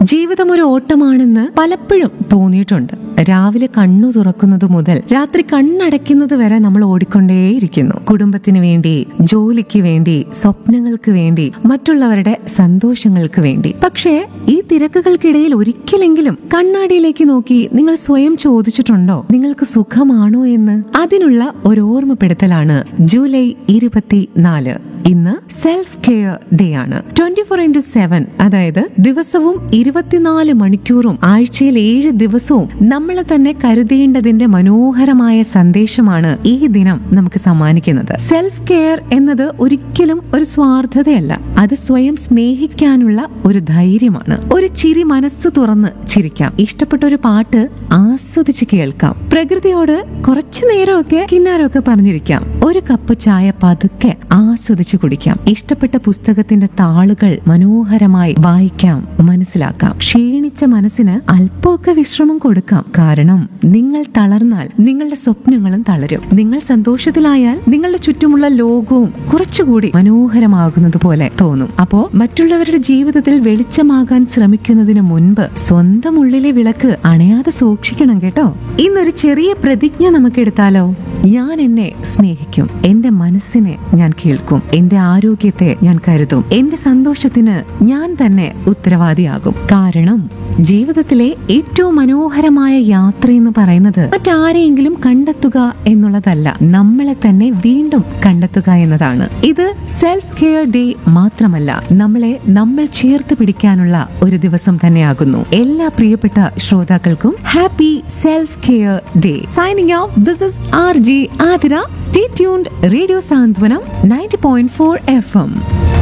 ജീവിതം ഒരു ഓട്ടമാണെന്ന് പലപ്പോഴും തോന്നിയിട്ടുണ്ട് രാവിലെ കണ്ണു തുറക്കുന്നത് മുതൽ രാത്രി കണ്ണടയ്ക്കുന്നത് വരെ നമ്മൾ ഓടിക്കൊണ്ടേയിരിക്കുന്നു കുടുംബത്തിന് വേണ്ടി ജോലിക്ക് വേണ്ടി സ്വപ്നങ്ങൾക്ക് വേണ്ടി മറ്റുള്ളവരുടെ സന്തോഷങ്ങൾക്ക് വേണ്ടി പക്ഷേ ഈ തിരക്കുകൾക്കിടയിൽ ഒരിക്കലെങ്കിലും കണ്ണാടിയിലേക്ക് നോക്കി നിങ്ങൾ സ്വയം ചോദിച്ചിട്ടുണ്ടോ നിങ്ങൾക്ക് സുഖമാണോ എന്ന് അതിനുള്ള ഒരു ഓർമ്മപ്പെടുത്തലാണ് ജൂലൈ ഇരുപത്തിനാല് ഇന്ന് സെൽഫ് കെയർ ഡേ ആണ് ട്വന്റി ഫോർ ഇന്റു സെവൻ അതായത് ദിവസവും ഇരുപത്തിനാല് മണിക്കൂറും ആഴ്ചയിൽ ഏഴ് ദിവസവും നമ്മളെ തന്നെ കരുതേണ്ടതിന്റെ മനോഹരമായ സന്ദേശമാണ് ഈ ദിനം നമുക്ക് സമ്മാനിക്കുന്നത് സെൽഫ് കെയർ എന്നത് ഒരിക്കലും ഒരു സ്വാർത്ഥതയല്ല അത് സ്വയം സ്നേഹിക്കാനുള്ള ഒരു ധൈര്യമാണ് ഒരു ചിരി മനസ്സ് തുറന്ന് ചിരിക്കാം ഇഷ്ടപ്പെട്ട ഒരു പാട്ട് ആസ്വദിച്ച് കേൾക്കാം പ്രകൃതിയോട് കുറച്ചു നേരമൊക്കെ കിന്നാരമൊക്കെ പറഞ്ഞിരിക്കാം ഒരു കപ്പ് ചായ പതുക്കെ ആസ്വദിച്ച് കുടിക്കാം ഇഷ്ടപ്പെട്ട പുസ്തകത്തിന്റെ താളുകൾ മനോഹരമായി വായിക്കാം മനസ്സിലാക്കാം ക്ഷീണിച്ച മനസ്സിന് അല്പമൊക്കെ വിശ്രമം കൊടുക്കാം കാരണം നിങ്ങൾ തളർന്നാൽ നിങ്ങളുടെ സ്വപ്നങ്ങളും തളരും നിങ്ങൾ സന്തോഷത്തിലായാൽ നിങ്ങളുടെ ചുറ്റുമുള്ള ലോകവും കുറച്ചുകൂടി മനോഹരമാകുന്നത് പോലെ തോന്നും അപ്പോ മറ്റുള്ളവരുടെ ജീവിതത്തിൽ വെളിച്ചമാകാൻ ശ്രമിക്കുന്നതിന് മുൻപ് സ്വന്തം ഉള്ളിലെ വിളക്ക് അണയാതെ സൂക്ഷിക്കണം കേട്ടോ ഇന്നൊരു ചെറിയ പ്രതിജ്ഞ നമുക്കെടുത്താലോ ഞാൻ എന്നെ സ്നേഹിക്കും എന്റെ മനസ്സിനെ ഞാൻ കേൾക്കും എന്റെ ആരോഗ്യത്തെ ഞാൻ കരുതും എന്റെ സന്തോഷത്തിന് ഞാൻ തന്നെ ഉത്തരവാദിയാകും കാരണം ജീവിതത്തിലെ ഏറ്റവും മനോഹരമായ യാത്ര എന്ന് പറയുന്നത് മറ്റാരെയെങ്കിലും കണ്ടെത്തുക എന്നുള്ളതല്ല നമ്മളെ തന്നെ വീണ്ടും കണ്ടെത്തുക എന്നതാണ് ഇത് സെൽഫ് കെയർ ഡേ മാത്രമല്ല നമ്മളെ നമ്മൾ ചേർത്ത് പിടിക്കാനുള്ള ഒരു ദിവസം തന്നെയാകുന്നു എല്ലാ പ്രിയപ്പെട്ട ശ്രോതാക്കൾക്കും happy self care day signing out this is R J Athira stay tuned radio Santhwanam ninety point four F M